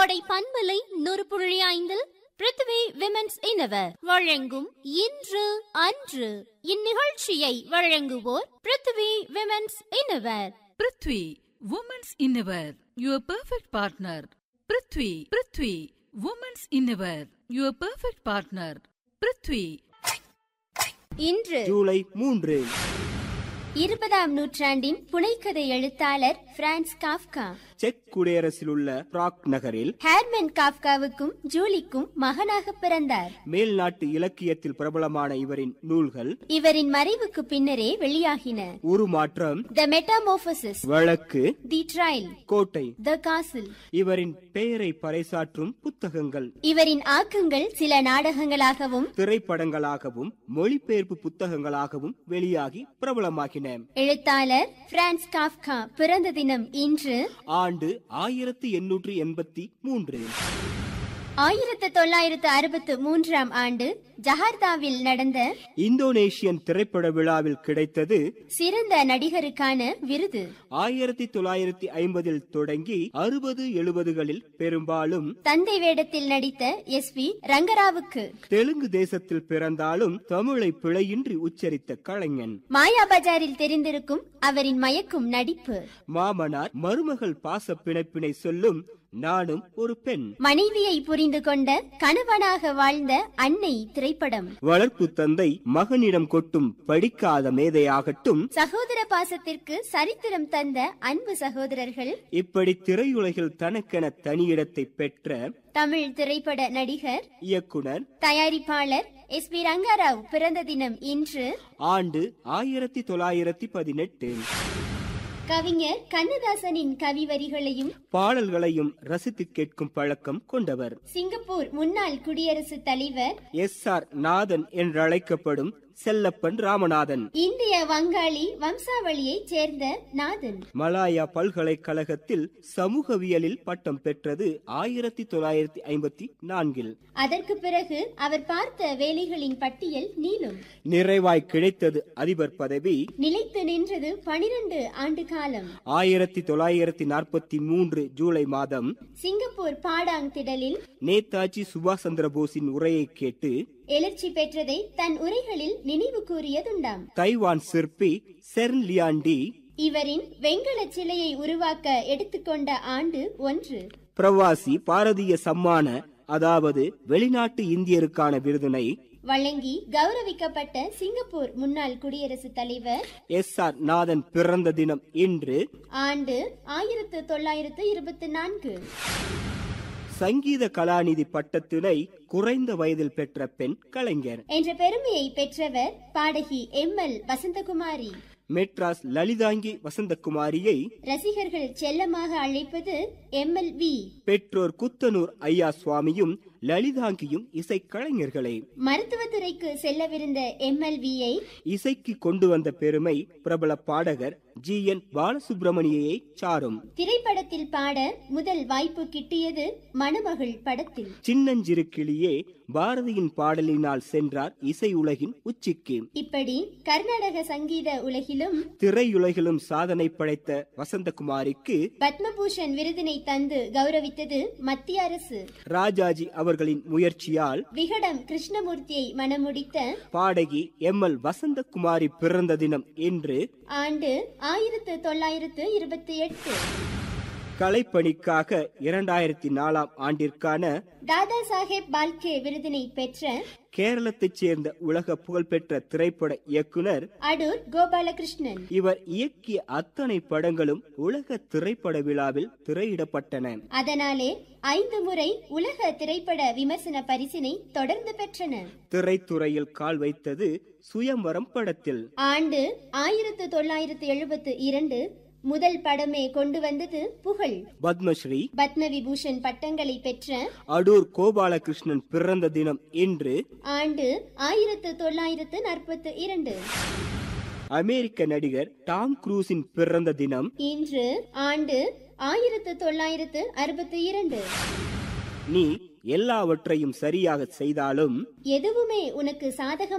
கோடை பண்பலை நூறு புள்ளி ஐந்தில் பிருத்வி விமென்ஸ் இனவர் வழங்கும் இன்று அன்று இந்நிகழ்ச்சியை வழங்குவோர் Prithvi women's innerwear Prithvi women's innerwear your perfect partner Prithvi Prithvi women's innerwear your perfect partner Prithvi இன்று ஜூலை மூன்று இருபதாம் நூற்றாண்டின் புனைக்கதை எழுத்தாளர் பிரான்ஸ் காஃப்கா செக் குடியரசில் உள்ள பிராக் நகரில் ஹேர்மன் காஃப்காவுக்கும் ஜூலிக்கும் மகனாக பிறந்தார் மேல் நாட்டு இலக்கியத்தில் பிரபலமான இவரின் நூல்கள் இவரின் மறைவுக்கு பின்னரே வெளியாகின உருமாற்றம் த மெட்டாமோபசிஸ் வழக்கு தி ட்ரையல் கோட்டை த காசில் இவரின் பெயரை பறைசாற்றும் புத்தகங்கள் இவரின் ஆக்கங்கள் சில நாடகங்களாகவும் திரைப்படங்களாகவும் மொழிபெயர்ப்பு புத்தகங்களாகவும் வெளியாகி பிரபலமாகின எழுத்தாளர் பிரான்ஸ் காஃப்கா பிறந்த தினம் இன்று ஆண்டு ஆயிரத்தி எண்ணூற்றி எண்பத்தி மூன்று ஆயிரத்து தொள்ளாயிரத்து அறுபத்து மூன்றாம் ஆண்டு ஜகார்த்தாவில் நடந்த இந்தோனேஷியன் திரைப்பட விழாவில் கிடைத்தது சிறந்த நடிகருக்கான விருது ஆயிரத்தி தொள்ளாயிரத்தி ஐம்பதில் தொடங்கி அறுபது எழுபதுகளில் பெரும்பாலும் தந்தை வேடத்தில் நடித்த எஸ் வி ரங்கராவுக்கு தெலுங்கு தேசத்தில் பிறந்தாலும் தமிழை பிழையின்றி உச்சரித்த கலைஞன் மாயா பஜாரில் தெரிந்திருக்கும் அவரின் மயக்கும் நடிப்பு மாமனார் மருமகள் பாச பிணைப்பினை சொல்லும் நானும் ஒரு பெண் மனைவியை புரிந்து கொண்ட கணவனாக வாழ்ந்த அன்னை திரைப்படம் வளர்ப்பு தந்தை மகனிடம் கொட்டும் படிக்காத மேதையாகட்டும் சகோதர பாசத்திற்கு சரித்திரம் தந்த அன்பு சகோதரர்கள் இப்படி திரையுலகில் தனக்கென தனியிடத்தை பெற்ற தமிழ் திரைப்பட நடிகர் இயக்குனர் தயாரிப்பாளர் எஸ் பி ரங்கராவ் பிறந்த தினம் இன்று ஆண்டு ஆயிரத்தி தொள்ளாயிரத்தி பதினெட்டு கவிஞர் கண்ணதாசனின் கவி வரிகளையும் பாடல்களையும் ரசித்து கேட்கும் பழக்கம் கொண்டவர் சிங்கப்பூர் முன்னாள் குடியரசுத் தலைவர் எஸ் ஆர் நாதன் என்றழைக்கப்படும் செல்லப்பன் ராமநாதன் இந்திய வங்காளி வம்சாவளியைச் சேர்ந்த நாதன் மலாயா பல்கலைக்கழகத்தில் சமூகவியலில் பட்டம் பெற்றது ஆயிரத்தி தொள்ளாயிரத்தி ஐம்பத்தி நான்கில் அதற்கு பிறகு அவர் பார்த்த வேலைகளின் பட்டியல் நீளும் நிறைவாய் கிடைத்தது அதிபர் பதவி நிலைத்து நின்றது பனிரெண்டு ஆண்டு காலம் ஆயிரத்தி தொள்ளாயிரத்தி நாற்பத்தி மூன்று ஜூலை மாதம் சிங்கப்பூர் பாடாங் திடலில் நேதாஜி சுபாஷ் சந்திர போஸின் உரையை கேட்டு எழுச்சி பெற்றதை தன் உரைகளில் நினைவு கூறியதுண்டாம் தைவான் சிற்பி செர்ன் லியாண்டி இவரின் வெண்கல சிலையை உருவாக்க எடுத்துக்கொண்ட ஆண்டு ஒன்று பிரவாசி பாரதிய சம்மான அதாவது வெளிநாட்டு இந்தியருக்கான விருதினை வழங்கி கௌரவிக்கப்பட்ட சிங்கப்பூர் முன்னாள் குடியரசுத் தலைவர் எஸ் ஆர் நாதன் பிறந்த தினம் இன்று ஆண்டு ஆயிரத்து தொள்ளாயிரத்து இருபத்தி நான்கு சங்கீத கலாநிதி பட்டத்தினை குறைந்த வயதில் பெற்ற பெண் கலைஞர் என்ற பெருமையை பெற்றவர் பாடகி எம் எல் வசந்தகுமாரி மெட்ராஸ் லலிதாங்கி வசந்தகுமாரியை ரசிகர்கள் செல்லமாக அழைப்பது எம் எல் வி பெற்றோர் குத்தனூர் ஐயா சுவாமியும் லலிதாங்கியும் இசைக்கலைஞர்களே மருத்துவத்துறைக்கு செல்லவிருந்த எம் எல் வியை இசைக்கு கொண்டு வந்த பெருமை பிரபல பாடகர் ஜி என் பாலசுப்ரமணியை சாரும் திரைப்படத்தில் பாட முதல் வாய்ப்பு கிட்டியது மணமகள் படத்தில் சின்னஞ்சிறு கிளியே பாரதியின் பாடலினால் சென்றார் இசை உலகின் உச்சிக்கு இப்படி கர்நாடக சங்கீத உலகிலும் திரையுலகிலும் சாதனை படைத்த வசந்தகுமாரிக்கு பத்மபூஷன் விருதினை தந்து கௌரவித்தது மத்திய அரசு ராஜாஜி அவர்களின் முயற்சியால் விகடம் கிருஷ்ணமூர்த்தியை மணமுடித்த பாடகி எம் எல் வசந்தகுமாரி பிறந்த தினம் இன்று ஆண்டு ஆயிரத்து தொள்ளாயிரத்து இருபத்தி எட்டு கலைப்பணிக்காக இரண்டாயிரத்தி நாலாம் ஆண்டிற்கான தாதா சாஹேப் பால்கே விருதினை பெற்ற கேரளத்தைச் சேர்ந்த உலக புகழ்பெற்ற திரைப்பட இயக்குனர் அடூர் கோபாலகிருஷ்ணன் இவர் இயக்கிய அத்தனை படங்களும் உலக திரைப்பட விழாவில் திரையிடப்பட்டன அதனாலே ஐந்து முறை உலக திரைப்பட விமர்சன பரிசினை தொடர்ந்து பெற்றன திரைத்துறையில் கால் வைத்தது சுயம்பரம் படத்தில் ஆண்டு ஆயிரத்து தொள்ளாயிரத்து எழுபத்து இரண்டு முதல் படமே கொண்டு வந்தது புகழ் பத்மஸ்ரீ பத்ம விபூஷன் பட்டங்களை பெற்ற அடூர் கோபாலகிருஷ்ணன் பிறந்த தினம் இன்று ஆண்டு ஆயிரத்து தொள்ளாயிரத்து நாற்பத்து இரண்டு அமெரிக்க நடிகர் டாம் குரூஸின் பிறந்த தினம் இன்று ஆண்டு ஆயிரத்து தொள்ளாயிரத்து அறுபத்தி இரண்டு நீ எல்லாவற்றையும் சரியாக செய்தாலும் எதுவுமே உனக்கு சாதகம்